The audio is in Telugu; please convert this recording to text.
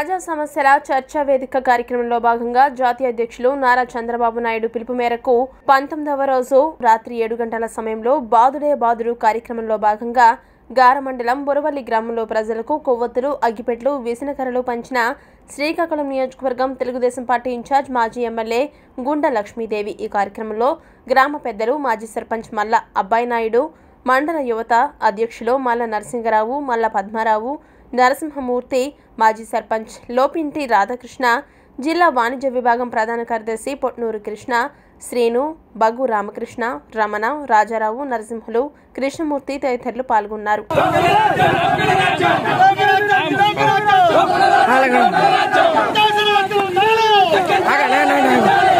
ప్రజా సమస్యల చర్చా వేదిక కార్యక్రమంలో భాగంగా జాతీయ అధ్యక్షులు నారా చంద్రబాబు నాయుడు పిలుపు మేరకు పంతొమ్మిదవ రోజు రాత్రి ఏడు గంటల సమయంలో బాదుడే బాదుడు కార్యక్రమంలో భాగంగా గార మండలం బొరవల్లి గ్రామంలో ప్రజలకు కొవ్వొత్తులు అగ్గిపెట్లు విసనకరలు పంచిన శ్రీకాకుళం నియోజకవర్గం తెలుగుదేశం పార్టీ ఇన్ఛార్జ్ మాజీ ఎమ్మెల్యే గుండ లక్ష్మీదేవి ఈ కార్యక్రమంలో గ్రామ పెద్దలు మాజీ సర్పంచ్ మల్ల అబ్బాయి నాయుడు మండల యువత అధ్యక్షులు మల్ల నరసింగరావు మల్ల పద్మారావు నరసింహమూర్తి మాజీ సర్పంచ్ లోపింటి రాధాకృష్ణ జిల్లా వాణిజ్య విభాగం ప్రధాన కార్యదర్శి పొట్నూరు కృష్ణ శ్రీను బగ్గు రామకృష్ణ రమణ రాజారావు నరసింహులు కృష్ణమూర్తి తదితరులు పాల్గొన్నారు ఆగండి, ఆగండి, ఆగండి.